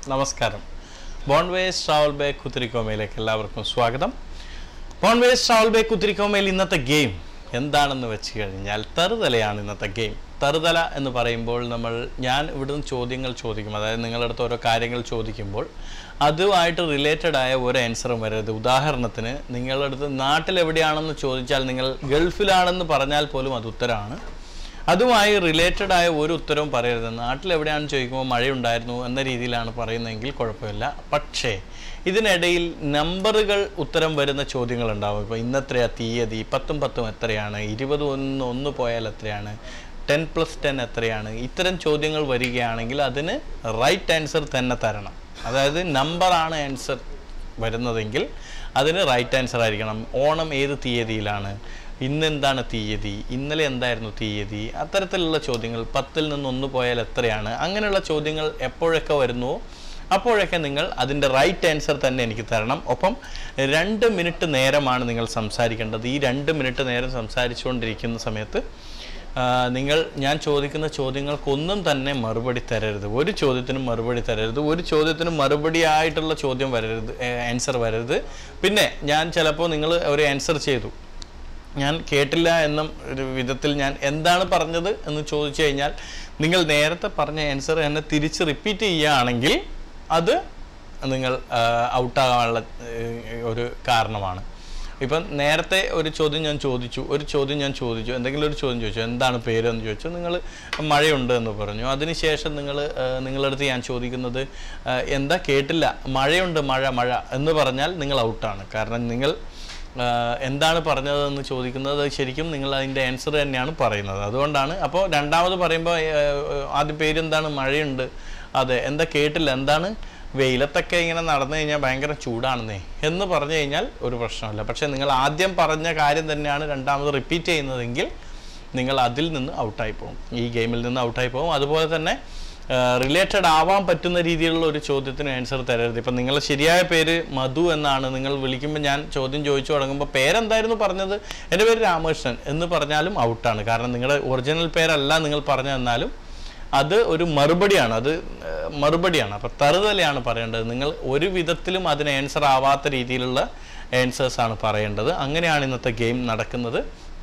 നമസ്കാരം ബോൺവേസ് travel bay കുത്തിരിക്കോമയിലേക്ക് എല്ലാവർക്കും സ്വാഗതം ബോൺവേസ് ട്രാവൽ ബേ കുത്തിരിക്കോമയിൽ ഇന്നത്തെ ഗെയിം എന്താണെന്ന് വെച്ച് കഴിഞ്ഞാൽ തറുതലയാണ് ഇന്നത്തെ ഗെയിം തറുതല എന്ന് പറയുമ്പോൾ നമ്മൾ ഞാൻ ഇവിടുന്ന് ചോദ്യങ്ങൾ ചോദിക്കും അതായത് നിങ്ങളുടെ അടുത്ത് ഓരോ കാര്യങ്ങൾ ചോദിക്കുമ്പോൾ അതുമായിട്ട് റിലേറ്റഡ് ആയ ഒരു ആൻസറും വരരുത് ഉദാഹരണത്തിന് നിങ്ങളുടെ അടുത്ത് നാട്ടിലെവിടെയാണെന്ന് ചോദിച്ചാൽ നിങ്ങൾ ഗൾഫിലാണെന്ന് പറഞ്ഞാൽ പോലും അത് ഉത്തരമാണ് അതുമായി റിലേറ്റഡ് ആയ ഒരു ഉത്തരവും പറയരുത് നാട്ടിൽ എവിടെയാണെന്ന് ചോദിക്കുമ്പോൾ മഴയുണ്ടായിരുന്നു എന്ന രീതിയിലാണ് പറയുന്നതെങ്കിൽ കുഴപ്പമില്ല പക്ഷേ ഇതിനിടയിൽ നമ്പറുകൾ ഉത്തരം വരുന്ന ചോദ്യങ്ങൾ ഉണ്ടാവും ഇപ്പോൾ ഇന്നെത്രയാ തീയതി പത്തും പത്തും എത്രയാണ് ഇരുപത് ഒന്ന് ഒന്ന് പോയാൽ എത്രയാണ് ടെൻ പ്ലസ് ടെൻ എത്രയാണ് ഇത്തരം ചോദ്യങ്ങൾ വരികയാണെങ്കിൽ അതിന് റൈറ്റ് ആൻസർ തന്നെ തരണം അതായത് നമ്പറാണ് ആൻസർ വരുന്നതെങ്കിൽ അതിന് റൈറ്റ് ആൻസർ ആയിരിക്കണം ഓണം ഏത് തീയതിയിലാണ് ഇന്ന് എന്താണ് തീയതി ഇന്നലെ എന്തായിരുന്നു തീയതി അത്തരത്തിലുള്ള ചോദ്യങ്ങൾ പത്തിൽ നിന്ന് ഒന്ന് പോയാൽ എത്രയാണ് അങ്ങനെയുള്ള ചോദ്യങ്ങൾ എപ്പോഴൊക്കെ വരുന്നുവോ അപ്പോഴൊക്കെ നിങ്ങൾ അതിൻ്റെ റൈറ്റ് ആൻസർ തന്നെ എനിക്ക് തരണം ഒപ്പം രണ്ട് മിനിറ്റ് നേരമാണ് നിങ്ങൾ സംസാരിക്കേണ്ടത് ഈ രണ്ട് മിനിറ്റ് നേരം സംസാരിച്ചുകൊണ്ടിരിക്കുന്ന സമയത്ത് ആ, നിങ്ങൾ ഞാൻ ചോദിക്കുന്ന ചോദ്യങ്ങൾക്കൊന്നും തന്നെ മറുപടി തരരുത് ഒരു ചോദ്യത്തിനും മറുപടി തരരുത് ഒരു ചോദ്യത്തിനും മറുപടി ആയിട്ടുള്ള ചോദ്യം വരരുത് ആൻസർ വരരുത് പിന്നെ ഞാൻ ചിലപ്പോൾ നിങ്ങൾ ഒരു ആൻസർ ചെയ്തു ഞാൻ കേട്ടില്ല എന്ന ഒരു വിധത്തിൽ ഞാൻ എന്താണ് പറഞ്ഞത് എന്ന് ചോദിച്ചു കഴിഞ്ഞാൽ നിങ്ങൾ നേരത്തെ പറഞ്ഞ ആൻസർ എന്നെ തിരിച്ച് റിപ്പീറ്റ് ചെയ്യുകയാണെങ്കിൽ അത് നിങ്ങൾ ഔട്ടാകാനുള്ള ഒരു കാരണമാണ് ഇപ്പം നേരത്തെ ഒരു ചോദ്യം ഞാൻ ചോദിച്ചു ഒരു ചോദ്യം ഞാൻ ചോദിച്ചു എന്തെങ്കിലും ഒരു ചോദ്യം ചോദിച്ചു എന്താണ് പേര് എന്ന് ചോദിച്ചു നിങ്ങൾ മഴയുണ്ട് എന്ന് പറഞ്ഞു അതിനുശേഷം നിങ്ങൾ നിങ്ങളുടെ അടുത്ത് ഞാൻ ചോദിക്കുന്നത് ആ, എന്താ കേട്ടില്ല മഴയുണ്ട് മഴ മഴ എന്ന് പറഞ്ഞാൽ നിങ്ങൾ ഔട്ടാണ് കാരണം നിങ്ങൾ ആ, എന്താണ് പറഞ്ഞതെന്ന് ചോദിക്കുന്നത് ശരിക്കും നിങ്ങൾ അതിൻ്റെ ആൻസർ തന്നെയാണ് പറയുന്നത് അതുകൊണ്ടാണ് അപ്പോൾ രണ്ടാമത് പറയുമ്പോൾ ആ, ആദ്യം പേരെന്താണ് മഴയുണ്ട് അതെ എന്താ കേട്ടില്ല എന്താണ് വെയിലത്തൊക്കെ ഇങ്ങനെ നടന്നു കഴിഞ്ഞാൽ ഭയങ്കര ചൂടാണെന്നേ എന്ന് പറഞ്ഞു കഴിഞ്ഞാൽ ഒരു പ്രശ്നമില്ല പക്ഷേ നിങ്ങൾ ആദ്യം പറഞ്ഞ കാര്യം തന്നെയാണ് രണ്ടാമത് റിപ്പീറ്റ് ചെയ്യുന്നതെങ്കിൽ നിങ്ങൾ അതിൽ നിന്ന് ഔട്ടായി പോകും ഈ ഗെയിമിൽ നിന്ന് ഔട്ടായി പോകും അതുപോലെ തന്നെ റിലേറ്റഡ് ആവാൻ പറ്റുന്ന രീതിയിലുള്ള ഒരു ചോദ്യത്തിന് ആൻസർ തരരുത് ഇപ്പം നിങ്ങളുടെ ശരിയായ പേര് മധു എന്നാണ് നിങ്ങൾ വിളിക്കുമ്പോൾ ഞാൻ ചോദ്യം ചോദിച്ചു തുടങ്ങുമ്പോൾ പേരെന്തായിരുന്നു പറഞ്ഞത് എൻ്റെ പേര് രാമകൃഷ്ണൻ എന്ന് പറഞ്ഞാലും ഔട്ടാണ് കാരണം നിങ്ങളുടെ ഒറിജിനൽ പേരല്ല നിങ്ങൾ പറഞ്ഞു തന്നാലും അത് ഒരു മറുപടിയാണ് അത് ഏഹ്, മറുപടിയാണ് അപ്പം തറുതലയാണ് പറയേണ്ടത് നിങ്ങൾ ഒരു വിധത്തിലും അതിന് ആൻസർ ആവാത്ത രീതിയിലുള്ള ആൻസേഴ്സ് ആണ് പറയേണ്ടത് അങ്ങനെയാണ് ഇന്നത്തെ ഗെയിം നടക്കുന്നത്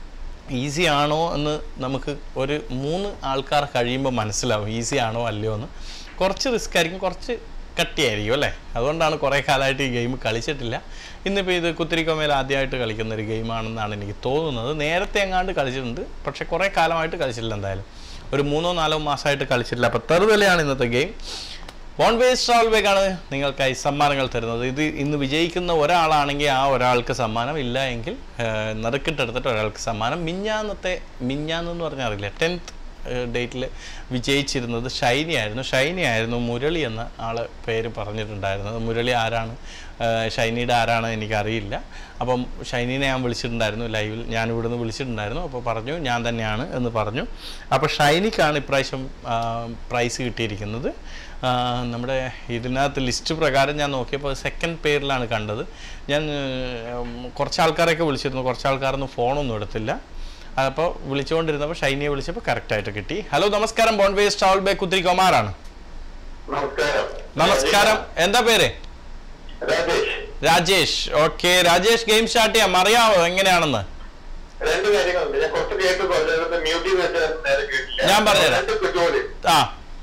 ഈസി ആണോ എന്ന് നമുക്ക് ഒരു മൂന്ന് ആൾക്കാർ കഴിയുമ്പോൾ മനസ്സിലാവും ഈസി ആണോ അല്ലയോ എന്ന് കുറച്ച് റിസ്ക് ആയിരിക്കും കുറച്ച് കട്ടിയായിരിക്കും അല്ലേ അതുകൊണ്ടാണ് കുറേ കാലമായിട്ട് ഈ ഗെയിം കളിച്ചിട്ടില്ല ഇന്നിപ്പോൾ ഇത് കുത്തിരിക്കൊമേൽ ആദ്യമായിട്ട് കളിക്കുന്ന ഒരു ഗെയിമാണെന്നാണ് എനിക്ക് തോന്നുന്നത് നേരത്തെ എങ്ങാണ്ട് കളിച്ചിട്ടുണ്ട് പക്ഷേ കുറേ കാലമായിട്ട് കളിച്ചിട്ടില്ല എന്തായാലും ഒരു മൂന്നോ നാലോ മാസമായിട്ട് കളിച്ചിട്ടില്ല അപ്പോൾ തെറുതലയാണ് ഇന്നത്തെ ഗെയിം വോൺ വേസ് ട്രാവൽ ബാഗാണ് നിങ്ങൾക്കായി സമ്മാനങ്ങൾ തരുന്നത് ഇത് ഇന്ന് വിജയിക്കുന്ന ഒരാളാണെങ്കിൽ ആ ഒരാൾക്ക് സമ്മാനം ഇല്ല എങ്കിൽ ഏഹ്, നറുക്കിട്ടെടുത്തിട്ട് ഒരാൾക്ക് സമ്മാനം മിഞ്ഞാന്നത്തെ മിഞ്ഞാന്നെന്ന് പറഞ്ഞാൽ അറിയില്ല ടെൻത്ത് ഡേറ്റിൽ വിജയിച്ചിരുന്നത് ഷൈനി ആയിരുന്നു ഷൈനി ആയിരുന്നു മുരളി എന്ന ആള് പേര് പറഞ്ഞിട്ടുണ്ടായിരുന്നത് മുരളി ആരാണ് ഏഹ്, ഷൈനിയുടെ ആരാണ് എനിക്കറിയില്ല അപ്പം ഷൈനിനെ ഞാൻ വിളിച്ചിട്ടുണ്ടായിരുന്നു ലൈവിൽ ഞാൻ ഇവിടുന്ന് വിളിച്ചിട്ടുണ്ടായിരുന്നു അപ്പോൾ പറഞ്ഞു ഞാൻ തന്നെയാണ് എന്ന് പറഞ്ഞു അപ്പോൾ ഷൈനിക്കാണ് ഇപ്രാവശ്യം പ്രൈസ് കിട്ടിയിരിക്കുന്നത് ആ, നമ്മുടെ ഇതിനകത്ത് ലിസ്റ്റ് പ്രകാരം ഞാൻ നോക്കിയപ്പോൾ സെക്കൻഡ് പേരിലാണ് കണ്ടത് ഞാൻ ഉം, കുറച്ച് ആൾക്കാരെയൊക്കെ വിളിച്ചിരുന്നു കുറച്ച് ആൾക്കാരൊന്നും ഫോണൊന്നും എടുത്തില്ല അപ്പോൾ വിളിച്ചുകൊണ്ടിരുന്നപ്പോൾ ഷൈനിയെ വിളിച്ചപ്പോൾ കറക്റ്റായിട്ട് കിട്ടി ഹലോ നമസ്കാരം ബോൺവേസ് ട്രാവൽ ബേ കുത്തിരി കുമാറാണ് നമസ്കാരം നമസ്കാരം എന്താ പേര് Rajesh Rajesh okay Rajesh game start ചെയ്യാം അറിയാമോ എങ്ങനെയാണെന്ന് രണ്ട് കാര്യങ്ങളുണ്ട് ഞാൻ കുറച്ച് കേട്ട് പറഞ്ഞത് മ്യൂട്ടിൽ വെച്ച് നേരെ കേട്ടില്ല ഞാൻ പറഞ്ഞുതരാം. രണ്ട് കുറ്റോളി ആ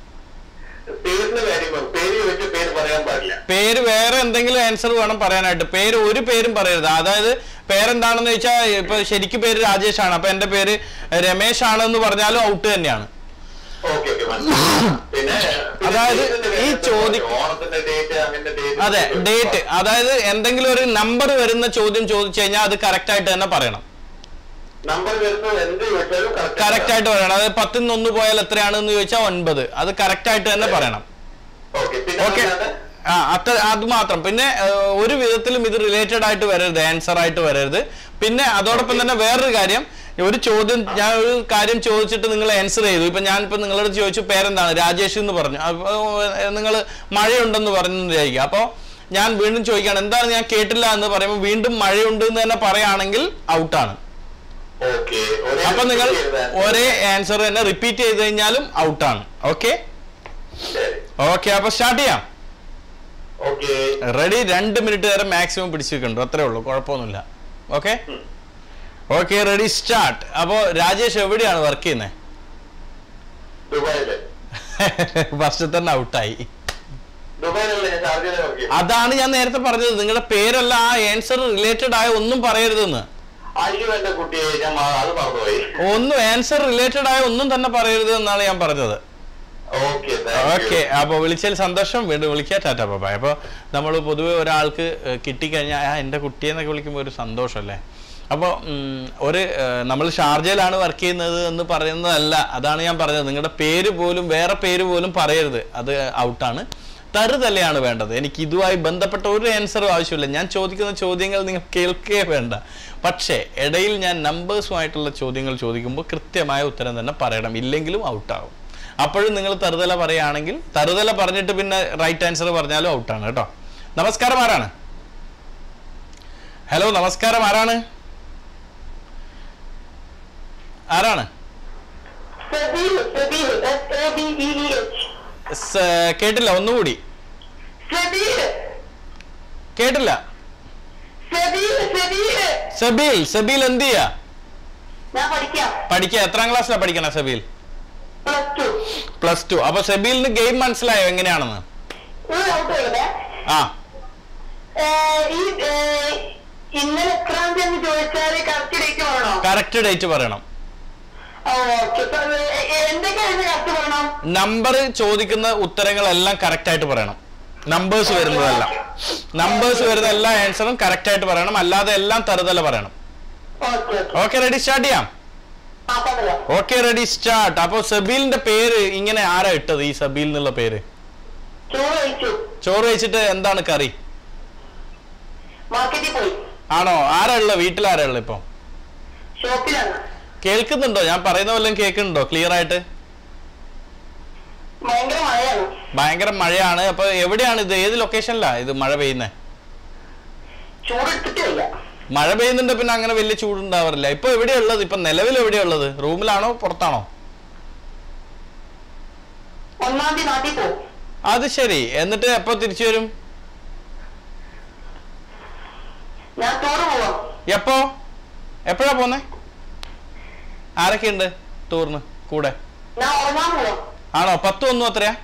പേരിന്റെ കാര്യം പറഞ്ഞു. പേര് വെച്ച് പേര് പറയാൻ പാടില്ല പേര് വേറെ എന്തെങ്കിലും ആൻസർ വേണം പറയാനായിട്ട് പേര് ഒരു പേരും പറയരുത് അതായത് പേരെന്താണെന്ന് വെച്ചാൽ ഇപ്പൊ ശരിക്കും പേര് രാജേഷ് ആണ് അപ്പൊ എന്റെ പേര് രമേശ് ആണെന്ന് പറഞ്ഞാലും ഔട്ട് തന്നെയാണ് ഓക്കെ ഓക്കെ മനസ്സിലായി പിന്നെ പിന്നെ അതായത് ഡേറ്റിന്റെ ഈ കാര്യം ചോദ്യ- പറഞ്ഞു. ഓണത്തിന്റെ ഡേറ്റ് അങ്ങനെ ഡേറ്റ് അതെ ഡേറ്റ് അതായത് എന്തെങ്കിലും ഒരു നമ്പർ വരുന്ന ചോദ്യം ചോദിച്ചു കഴിഞ്ഞാൽ അത് കറക്റ്റ് ആയിട്ട് തന്നെ പറയണം നമ്പർ വരുന്നത് എന്ത് ചോദിച്ചാലും കറക്റ്റ് ആയിട്ട് പറയണം അതായത് പത്തിൽ നിന്ന് ഒന്ന് പോയാൽ എത്രയാണെന്ന് ചോദിച്ചാൽ ഒൻപത് അത് കറക്റ്റ് ആയിട്ട് തന്നെ പറയണം ഓക്കെ പിന്നെ ഓക്കെ അല്ലാതെ ആ അത്ര അത് മാത്രം പിന്നെ ഏഹ്, ഒരു വിധത്തിലും ഇത് റിലേറ്റഡ് ആയിട്ട് വരരുത് ആൻസർ ആയിട്ട് വരരുത് പിന്നെ അതോടൊപ്പം തന്നെ വേറൊരു കാര്യം ഒരു ചോദ്യം ഞാൻ ഒരു കാര്യം ചോദിച്ചിട്ട് നിങ്ങൾ ആൻസർ ചെയ്തു ഇപ്പൊ ഞാൻ ഇപ്പൊ നിങ്ങളോട് ചോദിച്ചു പേരെന്താണ് രാജേഷ് എന്ന് പറഞ്ഞു നിങ്ങൾ മഴയുണ്ടെന്ന് പറഞ്ഞു വിചാരിക്കുക അപ്പോൾ ഞാൻ വീണ്ടും ചോദിക്കുകയാണ് എന്താണ് ഞാൻ കേട്ടില്ല എന്ന് പറയുമ്പോൾ വീണ്ടും മഴയുണ്ട് എന്ന് തന്നെ പറയുകയാണെങ്കിൽ ഔട്ടാണ് ഓക്കെ ഒരേ അപ്പൊ നിങ്ങൾ എഴുതാൻ. ഒരേ ആൻസർ തന്നെ റിപ്പീറ്റ് ചെയ്ത് കഴിഞ്ഞാലും ഔട്ടാണ് ഓക്കെ ശരി ഓക്കെ അപ്പൊ സ്റ്റാർട്ട് ചെയ്യാം ഓക്കെ റെഡി രണ്ട് മിനിറ്റ് നേരം മാക്സിമം പിടിച്ചു വെക്കുന്നുണ്ട് അത്രേ ഉള്ളൂ കുഴപ്പമൊന്നുമില്ല ഓക്കെ ഓക്കെ റെഡി സ്റ്റാർട്ട് അപ്പോൾ രാജേഷ് എവിടെയാണ് വർക്ക് ചെയ്യുന്നത് ദുബായില് ഫസ്റ്റ് തന്നെ ഔട്ടായി ദുബായിലല്ലേ ഞാൻ ഷാർജയിലെ വർക്ക് ചെയ്യും അതാണ് ഞാൻ നേരത്തെ പറഞ്ഞത് നിങ്ങളുടെ പേരല്ല ആ ആൻസർ റിലേറ്റഡ് ആയ ഒന്നും പറയരുതെന്ന് അയ്യോ എന്റെ കുട്ടിയെ ഞാൻ മ- അത് മറന്നുപോയി ഒന്നും ആൻസർ റിലേറ്റഡ് ആയ ഒന്നും തന്നെ പറയരുത് എന്നാണ് ഞാൻ പറഞ്ഞത് ഓക്കെ ഓക്കെ അപ്പോൾ വിളിച്ചതിൽ സന്തോഷം വീണ്ടും വിളിക്കുക ടാറ്റ ബാബായ് അപ്പോൾ നമ്മൾ പൊതുവെ ഒരാൾക്ക് ഏഹ്, കിട്ടിക്കഴിഞ്ഞാൽ ആ എൻ്റെ കുട്ടിയെന്നൊക്കെ വിളിക്കുമ്പോൾ ഒരു സന്തോഷമല്ലേ അപ്പോൾ ഒരു നമ്മൾ ഷാർജയിലാണ് വർക്ക് ചെയ്യുന്നത് എന്ന് പറയുന്നതല്ല അതാണ് ഞാൻ പറഞ്ഞത് നിങ്ങളുടെ പേര് പോലും വേറെ പേര് പോലും പറയരുത് അത് ഔട്ടാണ് തരുതലയാണ് വേണ്ടത് എനിക്ക് ഇതുമായി ബന്ധപ്പെട്ട ഒരു ആൻസറും ആവശ്യമില്ല ഞാൻ ചോദിക്കുന്ന ചോദ്യങ്ങൾ നിങ്ങൾ കേൾക്കുകയേ വേണ്ട പക്ഷേ ഇടയിൽ ഞാൻ നമ്പേഴ്സുമായിട്ടുള്ള ചോദ്യങ്ങൾ ചോദിക്കുമ്പോൾ കൃത്യമായ ഉത്തരം തന്നെ പറയണം ഇല്ലെങ്കിലും ഔട്ടാവും അപ്പോഴും നിങ്ങൾ തറുതല പറയുകയാണെങ്കിൽ തറുതല പറഞ്ഞിട്ട് പിന്നെ റൈറ്റ് ആൻസർ പറഞ്ഞാലും ഔട്ടാണ് കേട്ടോ നമസ്കാരം ആരാണ് ഹലോ നമസ്കാരം ആരാണ് ആരാണ് Sabir, Sabir, S-A-B-E-E-H. സ- കേട്ടില്ല ഒന്നുകൂടി Sabir, കേട്ടില്ല Sabir, Sabir. സബീൽ സബീൽ എന്ത് ചെയ്യാ ഞാൻ പഠിക്കാം പഠിക്കുക എത്രാം ക്ലാസ്സിലാണ് പഠിക്കണ Sabeel plus two plus two അപ്പൊ സബീലിന് ഗെയിം മനസ്സിലായോ എങ്ങനെയാണെന്ന് ഒരു ഡൗട്ട് ഉള്ളത് ആ ഈ ഏഹ്, ഇന്നലെ എത്രാം തീയതി എന്ന് ചോദിച്ചാൽ കറക്റ്റ് ഡേറ്റ് പറയണോ കറക്റ്റ് ഡേറ്റ് പറയണം ഓക്കെ എന്തൊക്കെയാണ് കറക്റ്റ് പറയണം നമ്പർ ചോദിക്കുന്ന ഉത്തരങ്ങളെല്ലാം കറക്റ്റ് ആയിട്ട് പറയണം നമ്പേഴ്സ് വരുന്നതെല്ലാം നമ്പേഴ്സ് വരുന്ന എല്ലാ ആൻസറും കറക്റ്റ് ആയിട്ട് പറയണം അല്ലാതെ എല്ലാം തറുതല പറയണം okay okay okay ready start ചെയ്യാം ആ പറയാം ഓക്കെ റെഡി സ്റ്റാർട്ട് അപ്പൊ സബീലിന്റെ പേര് ഇങ്ങനെ ആരാ ഇട്ടത് ഈ സബീൽ എന്നുള്ള പേര് ചോറ് കഴിച്ചു ചോറ് കഴിച്ചിട്ട് എന്താണ് കറി മാർക്കറ്റിൽ പോയി ആണോ ആരാ ഉള്ളത് വീട്ടിൽ ആരാ ഉള്ളത് ഇപ്പൊ ഷോപ്പിലാണ് കേൾക്കുന്നുണ്ടോ ഞാൻ പറയുന്ന വല്ലതും കേൾക്കുന്നുണ്ടോ ക്ലിയർ ആയിട്ട് ഭയങ്കര മഴയാണ് ഭയങ്കര മഴയാണ് അപ്പൊ എവിടെയാണ് ഇത് ഏത് ലൊക്കേഷനിലാ ഇത് മഴ പെയ്യുന്നത് ചൂടെടുത്തിട്ടില്ല മഴ പെയ്യുന്നുണ്ട് പിന്നെ അങ്ങനെ വലിയ ചൂടുണ്ടാവാറില്ല ഇപ്പൊ എവിടെയാ ഉള്ളത് ഇപ്പൊ നിലവിൽ എവിടെയാ ഉള്ളത് റൂമിലാണോ പുറത്താണോ ഒന്നാം തീയതി നാട്ടിൽ പോകും അത് ശരി എന്നിട്ട് എപ്പോ തിരിച്ചു വരും ഞാൻ ടൂറ് പോവാം എപ്പോ എപ്പോഴാ പോന്നെ ആരൊക്കെയുണ്ട് ടൂറിന് കൂടെ ഞാൻ ഉറങ്ങാൻ പോവാം ആണോ പത്തും ഒന്നും എത്രയാ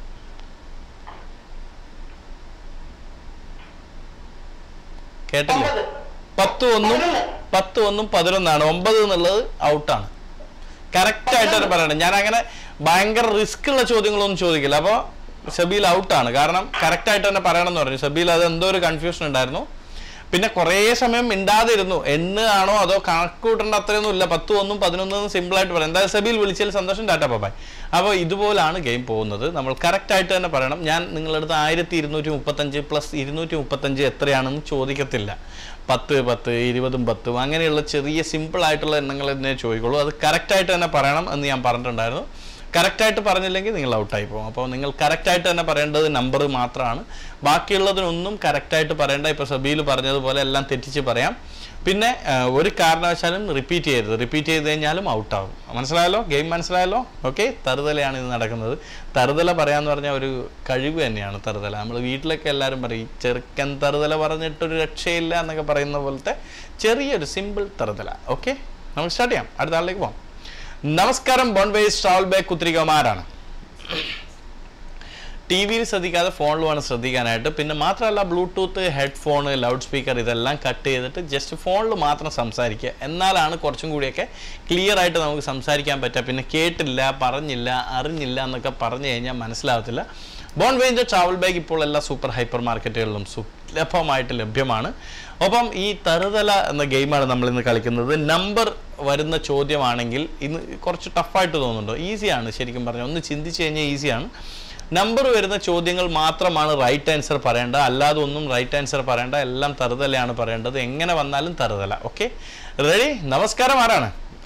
കേട്ടില്ല ഒമ്പത് പത്ത് ഒന്നും പത്ത് ഒന്നും പതിനൊന്നാണ് ഒമ്പത് എന്നുള്ളത് ഔട്ടാണ് കറക്റ്റ് ആയിട്ട് തന്നെ പറയണം ഞാൻ അങ്ങനെ ഭയങ്കര റിസ്ക് ഉള്ള ചോദ്യങ്ങളൊന്നും ചോദിക്കില്ല അപ്പോൾ ഷബീൽ ഔട്ടാണ് കാരണം കറക്റ്റ് ആയിട്ട് തന്നെ പറയണം എന്ന് പറഞ്ഞു ഷബീൽ അത് എന്തോ ഒരു കൺഫ്യൂഷൻ ഉണ്ടായിരുന്നു പിന്നെ കുറേ സമയം മിണ്ടാതെ ഇരുന്നു എണ്ണ് ആണോ അതോ കണക്ക് കൂട്ടേണ്ട അത്രയൊന്നും ഇല്ല പത്തും ഒന്നും പതിനൊന്നും സിമ്പിൾ ആയിട്ട് പറയാം എന്തായാലും സബീൽ വിളിച്ചതിൽ സന്തോഷം ടാറ്റ പാപ്പായ് അപ്പോൾ ഇതുപോലാണ് ഗെയിം പോകുന്നത് നമ്മൾ കറക്റ്റ് ആയിട്ട് തന്നെ പറയണം ഞാൻ നിങ്ങളുടെ അടുത്ത് ആയിരത്തി ഇരുന്നൂറ്റി മുപ്പത്തഞ്ച് പ്ലസ് ഇരുന്നൂറ്റി മുപ്പത്തഞ്ച് എത്രയാണെന്ന് ചോദിക്കത്തില്ല പത്ത് പത്ത് ഇരുപതും പത്തും അങ്ങനെയുള്ള ചെറിയ സിമ്പിൾ ആയിട്ടുള്ള എണ്ണങ്ങൾ തന്നെ ചോദിക്കുള്ളൂ അത് കറക്റ്റ് ആയിട്ട് തന്നെ പറയണം എന്ന് ഞാൻ പറഞ്ഞിട്ടുണ്ടായിരുന്നു കറക്റ്റ് ആയിട്ട് പറഞ്ഞില്ലെങ്കിൽ നിങ്ങൾ ഔട്ടായി പോകും അപ്പോൾ നിങ്ങൾ കറക്റ്റ് ആയിട്ട് തന്നെ പറയേണ്ടത് നമ്പർ മാത്രമാണ് ബാക്കിയുള്ളതിനൊന്നും കറക്റ്റ് ആയിട്ട് പറയേണ്ട ഇപ്പോൾ സബീൽ പറഞ്ഞതുപോലെ എല്ലാം തെറ്റിച്ച് പറയാം പിന്നെ ആ, ഒരു കാരണവശാലും റിപ്പീറ്റ് ചെയ്യരുത് റിപ്പീറ്റ് ചെയ്ത് കഴിഞ്ഞാലും ഔട്ടാവും മനസ്സിലായല്ലോ ഗെയിം മനസ്സിലായല്ലോ ഓക്കെ തറുതലയാണ് ഇത് നടക്കുന്നത് തറുതല പറയാന്ന് പറഞ്ഞാൽ ഒരു കഴിവ് തന്നെയാണ് തറുതല നമ്മൾ വീട്ടിലൊക്കെ എല്ലാവരും പറയും ചെറുക്കൻ തറുതല പറഞ്ഞിട്ടൊരു രക്ഷയില്ല എന്നൊക്കെ പറയുന്ന പോലത്തെ ചെറിയൊരു സിമ്പിൾ തറുതല ഓക്കെ നമുക്ക് സ്റ്റാർട്ട് ചെയ്യാം അടുത്ത ആളിലേക്ക് പോകാം നമസ്കാരം ബോൺവേസ് ട്രാവൽ ബാക്ക് കുത്തിരികമാരാണ് ടി വിയിൽ ശ്രദ്ധിക്കാതെ ഫോണിൽ വേണം ശ്രദ്ധിക്കാനായിട്ട് പിന്നെ മാത്രമല്ല ബ്ലൂടൂത്ത് ഹെഡ്ഫോൺ ലൗഡ് സ്പീക്കർ ഇതെല്ലാം കട്ട് ചെയ്തിട്ട് ജസ്റ്റ് ഫോണിൽ മാത്രം സംസാരിക്കുക എന്നാലാണ് കുറച്ചും കൂടിയൊക്കെ ക്ലിയർ ആയിട്ട് നമുക്ക് സംസാരിക്കാൻ പറ്റുക പിന്നെ കേട്ടില്ല പറഞ്ഞില്ല അറിഞ്ഞില്ല എന്നൊക്കെ പറഞ്ഞു കഴിഞ്ഞാൽ മനസ്സിലാവത്തില്ല ബോൺ വേഞ്ചർ ട്രാവൽ ബാഗ് ഇപ്പോൾ എല്ലാ സൂപ്പർ ഹൈപ്പർ മാർക്കറ്റുകളിലും സുലഭമായിട്ട് ലഭ്യമാണ് ഒപ്പം ഈ തറുതല എന്ന ഗെയിമാണ് നമ്മൾ ഇന്ന് കളിക്കുന്നത് നമ്പർ വരുന്ന ചോദ്യമാണെങ്കിൽ ഇന്ന് കുറച്ച് ടഫായിട്ട് തോന്നുന്നുണ്ടോ ഈസിയാണ് ശരിക്കും പറഞ്ഞാൽ ഒന്ന് ചിന്തിച്ച് കഴിഞ്ഞാൽ ഈസിയാണ് നമ്പർ വരുന്ന ചോദ്യങ്ങൾ മാത്രമാണ് റൈറ്റ് ആൻസർ പറയേണ്ട അല്ലാതെ ഒന്നും റൈറ്റ് ആൻസർ പറയേണ്ട എല്ലാം തറുതലയാണ് പറയേണ്ടത് എങ്ങനെ വന്നാലും തറുതല ഓക്കെ റെഡി നമസ്കാരം ആരാണ്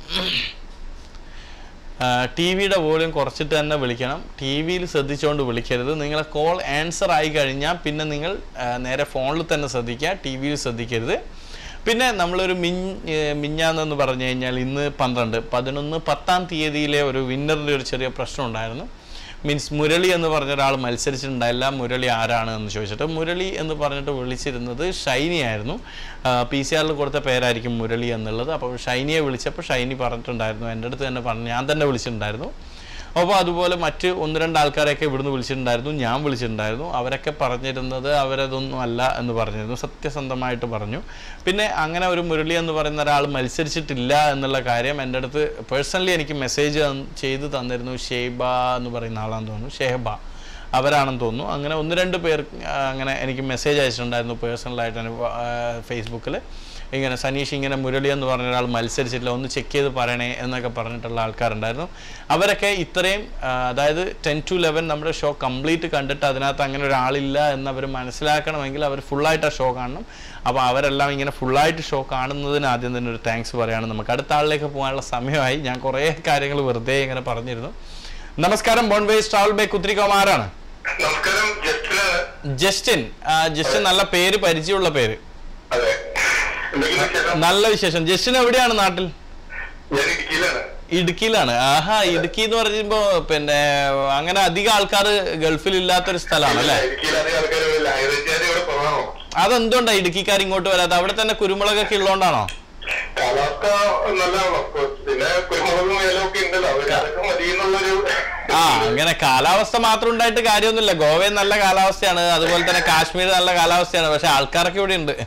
ടി വിയുടെ വോളിയം കുറച്ചിട്ട് തന്നെ വിളിക്കണം ടി വിയിൽ ശ്രദ്ധിച്ചുകൊണ്ട് വിളിക്കരുത് നിങ്ങളെ കോൾ ആൻസർ ആയി കഴിഞ്ഞാൽ പിന്നെ നിങ്ങൾ ആ, നേരെ ഫോണിൽ തന്നെ ശ്രദ്ധിക്കുക ടി വിയിൽ ശ്രദ്ധിക്കരുത് പിന്നെ നമ്മളൊരു മിഞ്ഞ് ഏർ മിഞ്ഞാന്നെന്ന് പറഞ്ഞു കഴിഞ്ഞാൽ ഇന്ന് പന്ത്രണ്ട് പതിനൊന്ന് പത്താം തീയതിയിലെ ഒരു വിന്നറിൻ്റെ ഒരു ചെറിയ പ്രശ്നം ഉണ്ടായിരുന്നു മീൻസ് മുരളി എന്ന് പറഞ്ഞ ഒരാൾ മത്സരിച്ചിട്ടുണ്ടായില്ല മുരളി ആരാണ് എന്ന് ചോദിച്ചിട്ട് മുരളി എന്ന് പറഞ്ഞിട്ട് വിളിച്ചിരുന്നത് ഷൈനി ആയിരുന്നു പി സി ആറിൽ കൊടുത്ത പേരായിരിക്കും മുരളി എന്നുള്ളത് അപ്പോൾ ഷൈനിയെ വിളിച്ചപ്പോൾ ഷൈനി പറഞ്ഞിട്ടുണ്ടായിരുന്നു എൻ്റെ അടുത്ത് തന്നെ പറഞ്ഞു ഞാൻ തന്നെ വിളിച്ചിട്ടുണ്ടായിരുന്നു അപ്പോൾ അതുപോലെ മറ്റ് ഒന്ന് രണ്ട് ആൾക്കാരെയൊക്കെ ഇവിടുന്ന് വിളിച്ചിട്ടുണ്ടായിരുന്നു ഞാൻ വിളിച്ചിട്ടുണ്ടായിരുന്നു അവരൊക്കെ പറഞ്ഞിരുന്നത് അവരതൊന്നും അല്ല എന്ന് പറഞ്ഞിരുന്നു സത്യസന്ധമായിട്ട് പറഞ്ഞു പിന്നെ അങ്ങനെ ഒരു മുരളി എന്ന് പറയുന്ന ഒരാൾ മത്സരിച്ചിട്ടില്ല എന്നുള്ള കാര്യം എൻ്റെ അടുത്ത് പേഴ്സണലി എനിക്ക് മെസ്സേജ് ചെയ്ത് തന്നിരുന്നു ഷെയ്ബ എന്ന് പറയുന്ന ആളാന്ന് തോന്നുന്നു ഷെഹബ അവരാണെന്ന് തോന്നുന്നു അങ്ങനെ ഒന്ന് രണ്ട് പേർ ആ, അങ്ങനെ എനിക്ക് മെസ്സേജ് അയച്ചിട്ടുണ്ടായിരുന്നു പേഴ്സണലായിട്ട് ഫേസ്ബുക്കിൽ ഇങ്ങനെ സനീഷ് ഇങ്ങനെ മുരളി എന്ന് പറഞ്ഞ ഒരാൾ മത്സരിച്ചിട്ടില്ല ഒന്ന് ചെക്ക് ചെയ്ത് പറയണേ എന്നൊക്കെ പറഞ്ഞിട്ടുള്ള ആൾക്കാരുണ്ടായിരുന്നു അവരൊക്കെ ഇത്രയും ആ, അതായത് ടെൻ ടു ലെവൻ നമ്മുടെ ഷോ കംപ്ലീറ്റ് കണ്ടിട്ട് അതിനകത്ത് അങ്ങനെ ഒരാളില്ല എന്ന് അവർ മനസ്സിലാക്കണമെങ്കിൽ അവർ ഫുള്ളായിട്ട് ആ ഷോ കാണണം അപ്പോൾ അവരെല്ലാം ഇങ്ങനെ ഫുള്ളായിട്ട് ഷോ കാണുന്നതിന് ആദ്യം തന്നെ ഒരു താങ്ക്സ് പറയാണ് നമുക്ക് അടുത്ത ആളിലേക്ക് പോകാനുള്ള സമയമായി ഞാൻ കുറേ കാര്യങ്ങൾ വെറുതെ ഇങ്ങനെ പറഞ്ഞിരുന്നു നമസ്കാരം ബോൺവേസ് ട്രാവൽ ബൈ കുത്തിരിക്കോമാരാണ് നമസ്കാരം ജസ്റ്റിനാണ് ജസ്റ്റിൻ ആ, ജസ്റ്റിൻ നല്ല പേര് പരിചയമുള്ള പേര് അതെ എന്തെങ്കിലും വിശേഷം നല്ല വിശേഷം ജസ്റ്റിൻ എവിടെയാണ് നാട്ടിൽ ഞാൻ ഇടുക്കിയിലാണ് ഇടുക്കിയിലാണ് ആഹാ ഇടുക്കി എന്ന് പറയുമ്പോ പിന്നെ അങ്ങനെ അധികം ആൾക്കാർ ഗൾഫിൽ ഇല്ലാത്തൊരു സ്ഥലമാണ് അല്ലേ ഇടുക്കിയിൽ അധികം ആൾക്കാർ ഹൈറേഞ്ചുകാർ ഇവിടെ കുറവാണോ അതെന്തുകൊണ്ടാ ഇടുക്കിക്കാർ ഇങ്ങോട്ട് വരാതെ അവിടെ തന്നെ കുരുമുളകൊക്കെ ഉള്ളതുകൊണ്ടാണോ കാലാവസ്ഥ നല്ലതാണോ ഇപ്പൊ പിന്നെ കുരുമുളകും ഏലവും ഒക്കെ ഉണ്ടല്ലോ അവര് അതൊക്കെ മതി എന്നുള്ളൊരു ആ അങ്ങനെ കാലാവസ്ഥ മാത്രം ഉണ്ടായിട്ട് കാര്യമൊന്നുമില്ല ഗോവയിൽ നല്ല കാലാവസ്ഥയാണ് അതുപോലെ തന്നെ കാശ്മീർ നല്ല കാലാവസ്ഥയാണ് പക്ഷെ ആൾക്കാരൊക്കെ ഇവിടെ ഉണ്ട്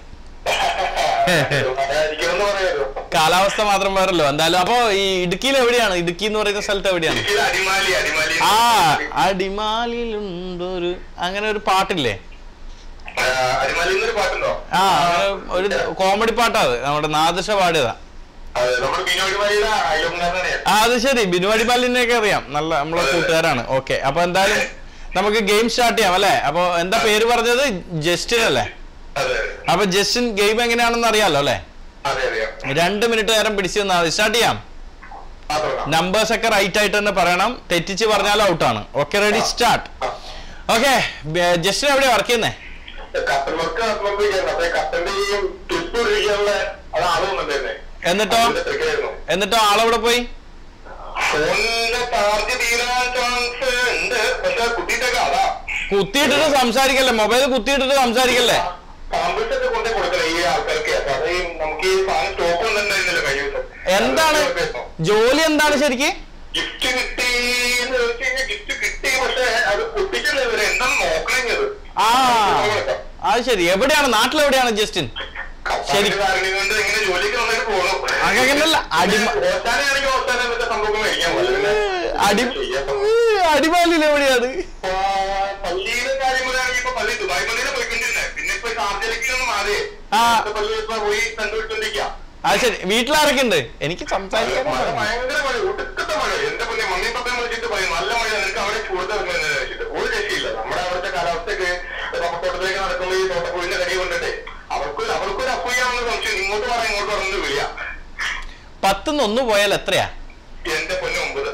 അതായിരിക്കും എന്ന് പറയാലോ കാലാവസ്ഥ മാത്രം വേറല്ലോ എന്തായാലും അപ്പോ ഈ ഇടുക്കിയിൽ എവിടെയാണ് ഇടുക്കി എന്ന് പറയുന്ന സ്ഥലത്ത് എവിടെയാണ് ഇടുക്കിയിൽ അടിമാലി അടിമാലി ആ അടിമാലിയിലുണ്ടൊരു അങ്ങനെ ഒരു പാട്ടില്ലേ ആ, അടിമാലി എന്നൊരു പാട്ടുണ്ടോ ആ അങ്ങനെ ഒരു കോമഡി പാട്ടാ അത് നമ്മുടെ നാദൃശ പാടിയതാ അതെ നമ്മുടെ ബിനു അടിമാലിയുടെ അയൽക്കാരനാണ് ഞാൻ ആ അത് ശരി ബിനു അടിമാലിനെയൊക്കെ അറിയാം നല്ല നമ്മളെ കൂട്ടുകാരാണ് ഓക്കെ അപ്പൊ എന്തായാലും നമുക്ക് ഗെയിം സ്റ്റാർട്ട് ചെയ്യാം അല്ലേ അപ്പൊ എന്താ പേര് പറഞ്ഞത് ജസ്റ്റിൻ അല്ലേ അതെ അപ്പൊ ജസ്റ്റിൻ ഗെയിം എങ്ങനെയാണെന്ന് അറിയാലോ അല്ലേ അതെ അറിയാം രണ്ട് മിനിറ്റ് നേരം പിടിച്ചു തന്നാൽ മതി സ്റ്റാർട്ട് ചെയ്യാം ആ തുടങ്ങാം നമ്പേഴ്സ് ഒക്കെ റൈറ്റ് ആയിട്ട് തന്നെ പറയണം തെറ്റിച്ച് പറഞ്ഞാൽ ഔട്ടാണ് okay ready start okay Justin എവിടെയാ വർക്ക് ചെയ്യുന്നേ കട്ടൻ വർക്ക് നടന്നുകൊണ്ടിരിക്കുകയാണ് അപ്പൊ കട്ടന്റെ ഈ ക്ലിപ്പ് ഇരിക്കാനുള്ള അത് ആള് വന്നിട്ടുണ്ടായിരുന്നേ എന്നിട്ടോ അതിന്റെ തിരക്കിലായിരുന്നു. എന്നിട്ടോ ആളെവിടെ പോയി ഫോണിന്റെ ചാർജ് തീരാൻ ചാൻസ് ഉണ്ട് പക്ഷെ കുട്ടിയിട്ടൊക്കെ അതാ കുത്തിയിട്ടിട്ട് സംസാരിക്കല്ലേ മൊബൈൽ കുത്തിയിട്ടിട്ട് സംസാരിക്കല്ലേ സാമ്പിൾസ് ഒക്കെ കൊണ്ടേ കൊടുക്കണം ഈ ആൾക്കാർക്ക് അപ്പൊ അത് ഈ നമുക്ക് ഈ സാധനം സ്റ്റോക്ക് ഒന്നുണ്ടായിരുന്നില്ല കഴിഞ്ഞ ദിവസം എന്താണ് ജോലി എന്താണ് ശരിക്ക് ഗിഫ്റ്റ് കിട്ടി എന്ന് വെച്ച് കഴിഞ്ഞാൽ ഗിഫ്റ്റ് കിട്ടി പക്ഷെ അത് പൊട്ടിക്കല്ലേ ഇവര് എന്താ നോക്കണത് ആ അത് ശരി എവിടെയാണ് നാട്ടിൽ എവിടെയാണ് ജസ്റ്റിൻ ശരി. കാരണം കൊണ്ട് ഇങ്ങനെ ജോലിക്ക് വന്നിട്ട് പോകണം അങ്ങനെയല്ല അടിമ ഓശാനാണെങ്കിൽ ഓശാന എന്നിട്ട് സംഭവം മേടിക്കാൻ പോലെ അടി അടിമാലിയിൽ എവിടെയാണ് ആ, പള്ളിയിലെ കാര്യങ്ങളാണെങ്കിൽ ഇപ്പൊ പള്ളി ദുബായ് പള്ളിയിലെ പോയിക്കൊണ്ടിരുന്നത് പിന്നെ ഇപ്പൊ ഷാർജയിലേക്ക് ഒന്ന് മാറിയേ ആ. അടുത്ത പള്ളി ഇപ്പൊ പോയി കണ്ടുപിടിച്ചോണ്ടിരിക്കാം അത് ശരി വീട്ടിലാരൊക്കെ ഉണ്ട് എനിക്ക് സംസാരിക്കാൻ മഴ ഭയങ്കര മഴ ഒടുക്കത്തെ മഴ എന്റെ പുണ്യ മമ്മി പപ്പയും വിളിച്ചിട്ട് പറയും നല്ല മഴ നിനക്ക് അവിടെ ചൂട് ഇറങ്ങുന്നതിനെ വെച്ചിട്ട് ഒരു രക്ഷയില്ല നമ്മുടെ അവിടുത്തെ കാലാവസ്ഥക്ക് തോട്ടത്തിലേക്ക് നടക്കുമ്പോൾ ഈ തോട്ടപ്പുഴിന്റെ കടി കൊണ്ടിട്ട് അവർക്ക് അവർക്കൊരു അസൂയാണെന്ന് സംശയം ഇങ്ങോട്ട് പറ ഇങ്ങോട്ട് പറഞ്ഞു വിളിയാ പത്തുനിന്ന് ഒന്ന് പോയാൽ എത്രയാ എന്റെ പൊന്നെ ഒമ്പത്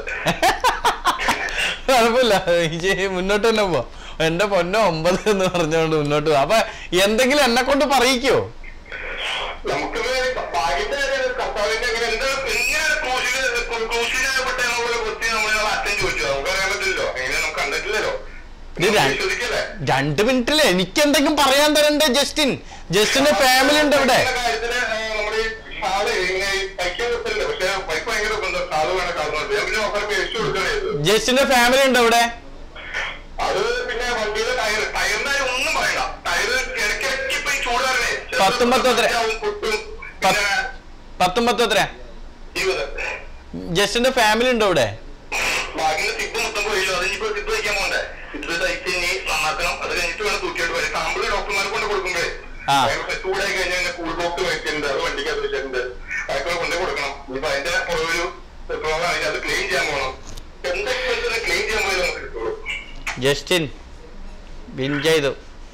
കുഴപ്പമില്ല ഇജ്ജ് മുന്നോട്ട് തന്നെ പോ എന്റെ പൊന്നോ ഒമ്പത് എന്ന് പറഞ്ഞുകൊണ്ട് മുന്നോട്ട് പോവാ അപ്പൊ എന്തെങ്കിലും എന്നെ കൊണ്ട് പറയിക്കോ നമുക്ക് ഭാഗ്യത്തിന്റെ കാര്യം കർത്താവിന്റെ എങ്ങനെ എന്ത് എങ്ങനെ ക്രൂശില് ക്രൂശിലായപ്പെട്ട എന്നുള്ള കുറിച്ച് നമ്മൾ അച്ഛൻ ചോദിച്ചു നമുക്ക് അറിയാൻ പറ്റില്ലല്ലോ എങ്ങനെ നമുക്ക് കണ്ടിട്ടില്ലല്ലോ ഇത് ര- വിശ്വസിക്കല്ലേ രണ്ട് മിനിറ്റില് എനിക്ക് എന്തെങ്കിലും പറയാൻ തരണ്ടേ ജസ്റ്റിൻ ജസ്റ്റിന്റെ ഫാമിലി ഉണ്ട് ഇവിടെ ഇങ്ങനെ കാര്യത്തില് ആ, നമ്മുടെ ഈ ഷാള് ഇങ്ങനെ ഈ തയ്ക്കാൻ കിട്ടില്ല പക്ഷെ പൈപ്പ് ഭയങ്കര ബന്ധം ഷാള് വേണം കാണുന്നുണ്ട് ഞാൻ പിന്നെ അവർക്ക് പേസ്റ്റ് കൊടുക്കുകയാണ് ചെയ്തത് ജസ്റ്റിന്റെ ഫാമിലി ഉണ്ട് ഇവിടെ അത് പിന്നെ വണ്ടിയിലെ ടയർ ടയറിന്റെ കാര്യം ഒന്നും പറയണ്ട ടയർ ഇടയ്ക്കിടയ്ക്ക് ഇപ്പൊ ഈ ചൂട് കാരണേ ചിലപ്പോ പത്തൊമ്പത് എത്ര? പഞ്ചാവും, പൊട്ടും പത്ത്- പിന്നെ പത്തൊമ്പത് എത്രയാ ഇരുപത് ജസ്റ്റിന്റെ ഫാമിലി ഉണ്ട് ഇവിടെ ബാക്കിന്റെ സിപ്പ് മൊത്തം പോയില്ലോ അത് ഇനിയിപ്പോ സിപ്പ് തയ്ക്കാൻ പോണ്ടേ സിപ്പ് തയ്ച്ച് ഇനി നന്നാക്കണം അത് കഴിഞ്ഞിട്ട് വേണം തൂക്കിയിട്ട് വരും സാമ്പിള് ഡോക്ടർമാരെ കൊണ്ട് കൊടുക്കുമ്പോഴേ ആ. ഭയങ്കര ചൂടായി കഴിഞ്ഞാൽ കൂൾ ബോക്സ് വെച്ചിട്ടുണ്ട് അത് വണ്ടിക്കകത്ത് വെച്ചിട്ടുണ്ട് അതൊക്കെ കൊണ്ടേ കൊടുക്കണം ഇനിയിപ്പോ അതിന്റെ ഒരു പ്രോഗ്രാം ആയിട്ട് അത് ക്ലീൻ ചെയ്യാൻ പോകണം എന്തൊക്കെ ക്ലീൻ ചെയ്യാൻ പോയത് നമുക്ക് കിട്ടുള്ളൂ ജസ്റ്റിൻ വിൻ ചെയ്തു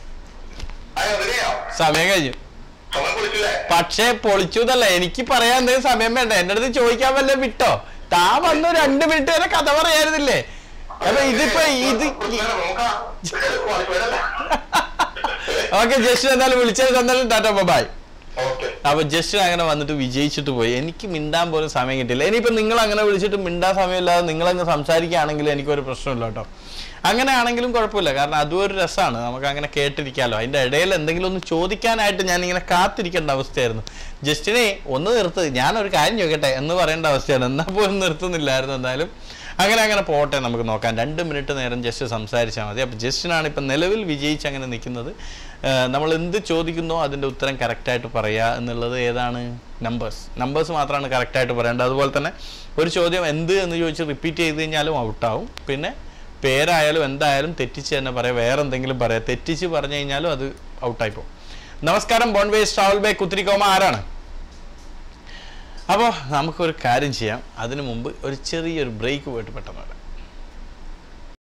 അത് അതിനെയാ സമയം കഴിഞ്ഞു സമയം പൊളിച്ചില്ലേ പക്ഷേ പൊളിച്ചു എന്നല്ല എനിക്ക് പറയാൻ എന്തെങ്കിലും സമയം വേണ്ട എന്റെ അടുത്ത് ചോദിക്കാൻ വല്ല വിട്ടോ താ വന്നു രണ്ട് മിനിറ്റ് വരെ കഥ പറയായിരുന്നില്ലേ അപ്പൊ ഇതിപ്പോ ഇത് നോക്കാം ഓക്കെ ജസ്റ്റ് എന്തായാലും വിളിച്ചത് തന്നാലും ടാറ്റ ബൈ ഓക്കെ അപ്പൊ ജസ്റ്റ് അങ്ങനെ വന്നിട്ട് വിജയിച്ചിട്ട് പോയി എനിക്ക് മിണ്ടാൻ പോലും സമയം കിട്ടില്ല ഇനിയിപ്പോ നിങ്ങൾ അങ്ങനെ വിളിച്ചിട്ട് മിണ്ടാൻ സമയമില്ലാതെ നിങ്ങളങ്ങ് സംസാരിക്കുകയാണെങ്കിൽ എനിക്കൊരു പ്രശ്നമില്ല കേട്ടോ അങ്ങനെ ആണെങ്കിലും കുഴപ്പമില്ല കാരണം അതും ഒരു രസമാണ് നമുക്ക് അങ്ങനെ കേട്ടിരിക്കാമല്ലോ അതിന്റെ ഇടയിൽ എന്തെങ്കിലും ഒന്ന് ചോദിക്കാനായിട്ട് ഞാൻ ഇങ്ങനെ കാത്തിരിക്കേണ്ട അവസ്ഥയായിരുന്നു ജസ്റ്റിനെ ഒന്ന് നിർത്ത് ഞാനൊരു കാര്യം ചോദിക്കട്ടെ എന്ന് പറയേണ്ട അവസ്ഥയാണ് എന്നാൽ പോലും നിർത്തുന്നില്ലായിരുന്നു എന്തായാലും അങ്ങനെ അങ്ങനെ പോട്ടെ നമുക്ക് നോക്കാം രണ്ട് മിനിറ്റ് നേരം ജസ്റ്റ് സംസാരിച്ചാൽ മതി അപ്പോൾ ജസ്റ്റിനാണ് ഇപ്പം നിലവിൽ വിജയിച്ച് അങ്ങനെ നിൽക്കുന്നത് ഏഹ് നമ്മൾ എന്ത് ചോദിക്കുന്നോ അതിൻ്റെ ഉത്തരം കറക്റ്റായിട്ട് പറയുക എന്നുള്ളത് ഏതാണ് നമ്പേഴ്സ് നമ്പേഴ്സ് മാത്രമാണ് കറക്റ്റായിട്ട് പറയേണ്ടത് അതുപോലെ തന്നെ ഒരു ചോദ്യം എന്ത് എന്ന് ചോദിച്ച് റിപ്പീറ്റ് ചെയ്ത് കഴിഞ്ഞാലും ഔട്ടാവും പിന്നെ പേരായാലും എന്തായാലും തെറ്റിച്ച് തന്നെ പറയാം വേറെ എന്തെങ്കിലും പറയാം തെറ്റിച്ച് പറഞ്ഞു കഴിഞ്ഞാലും അത് ഔട്ടായി പോകും നമസ്കാരം ബോൺവേസ് ട്രാവൽ ബൈ കുത്തിരിക്കോമ ആരാണ് അപ്പോൾ നമുക്കൊരു കാര്യം ചെയ്യാം അതിനു മുമ്പ് ഒരു ചെറിയൊരു ബ്രേക്ക് പോയിട്ട് പെട്ടെന്ന് വരാം